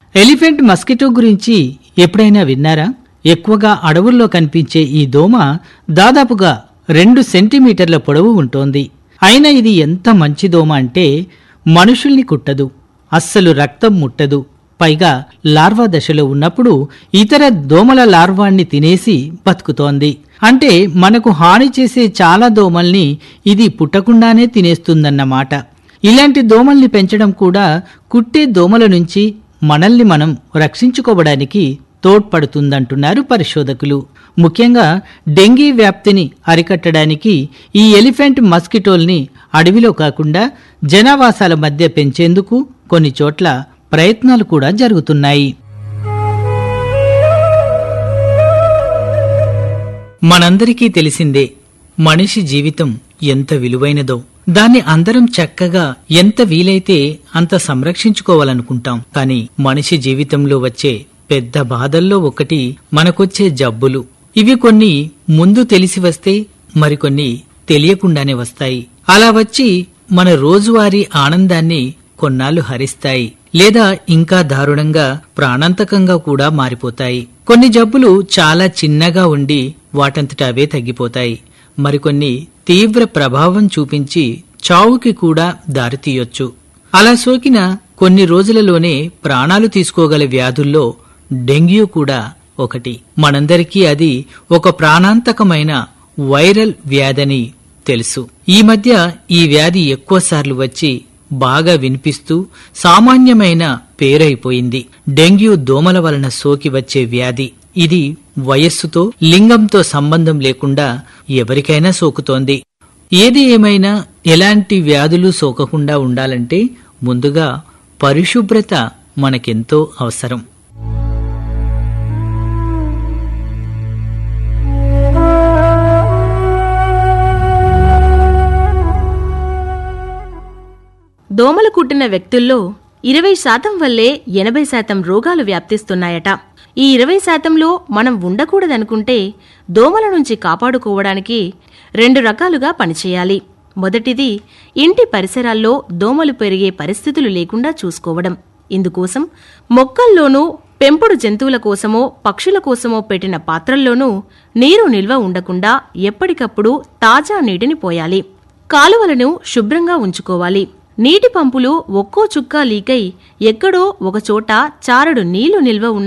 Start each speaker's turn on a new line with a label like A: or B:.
A: elephant mosquito గురించి ఎప్పుడైనా విన్నారా ఎక్కువగా అడవుల్లో కనిపించే ఈ దోమ దాదాపుగా రెండు సెంటీమీటర్ల పొడవు ఉంటోంది అయినా ఇది ఎంత మంచి దోమ అంటే మనుషుల్ని కుట్టదు అస్సలు రక్తం ముట్టదు పైగా లార్వా దశలో ఉన్నప్పుడు ఇతర దోమల లార్వాన్ని తినేసి బతుకుతోంది అంటే మనకు హాని చేసే చాలా దోమల్ని ఇది పుట్టకుండానే తినేస్తుందన్నమాట ఇలాంటి దోమల్ని పెంచడం కూడా కుట్టే దోమల నుంచి మనల్ని మనం రక్షించుకోవడానికి తోడ్పడుతుందంటున్నారు పరిశోధకులు ముఖ్యంగా డెంగీ వ్యాప్తిని అరికట్టడానికి ఈ ఎలిఫెంట్ మస్కిటోల్ని అడవిలో కాకుండా జనావాసాల మధ్య పెంచేందుకు కొన్ని చోట్ల ప్రయత్నాలు కూడా జరుగుతున్నాయి మనందరికీ తెలిసిందే మనిషి జీవితం ఎంత విలువైనదో దాన్ని అందరం చక్కగా ఎంత వీలైతే అంత సంరక్షించుకోవాలనుకుంటాం కానీ మనిషి జీవితంలో వచ్చే పెద్ద బాధల్లో ఒకటి మనకొచ్చే జబ్బులు ఇవి కొన్ని ముందు తెలిసి వస్తే మరికొన్ని తెలియకుండానే వస్తాయి అలా వచ్చి మన రోజువారీ ఆనందాన్ని కొన్నాళ్లు హరిస్తాయి లేదా ఇంకా దారుణంగా ప్రాణాంతకంగా కూడా మారిపోతాయి కొన్ని జబ్బులు చాలా చిన్నగా ఉండి వాటంతట అవే తగ్గిపోతాయి మరికొన్ని తీవ్ర ప్రభావం చూపించి చావుకి కూడా దారితీయొచ్చు అలా సోకిన కొన్ని రోజులలోనే ప్రాణాలు తీసుకోగల వ్యాధుల్లో డెంగ్యూ కూడా ఒకటి మనందరికీ అది ఒక ప్రాణాంతకమైన వైరల్ వ్యాధని తెలుసు ఈ మధ్య ఈ వ్యాధి ఎక్కువసార్లు వచ్చి బాగా వినిపిస్తూ సామాన్యమైన పేరైపోయింది డెంగ్యూ దోమల వలన సోకి వచ్చే వ్యాధి ఇది వయస్సుతో లింగంతో సంబంధం లేకుండా ఎవరికైనా సోకుతోంది ఏది ఏమైనా ఎలాంటి వ్యాధులు సోకకుండా ఉండాలంటే ముందుగా పరిశుభ్రత మనకెంతో అవసరం
B: దోమలు కుట్టిన వ్యక్తుల్లో ఇరవై శాతం వల్లే ఎనభై శాతం రోగాలు వ్యాప్తిస్తున్నాయట ఈ ఇరవై శాతంలో మనం ఉండకూడదనుకుంటే దోమల నుంచి కాపాడుకోవడానికి రెండు రకాలుగా పనిచేయాలి మొదటిది ఇంటి పరిసరాల్లో దోమలు పెరిగే పరిస్థితులు లేకుండా చూసుకోవడం ఇందుకోసం మొక్కల్లోనూ పెంపుడు జంతువుల కోసమో పక్షుల కోసమో పెట్టిన పాత్రల్లోనూ నీరు నిల్వ ఉండకుండా ఎప్పటికప్పుడు తాజా నీటిని పోయాలి కాలువలను శుభ్రంగా ఉంచుకోవాలి నీటి పంపులు ఒక్కో చుక్క లీకై ఎక్కడో ఒకచోట చారడు నీళ్లు నిల్వ ఉన్న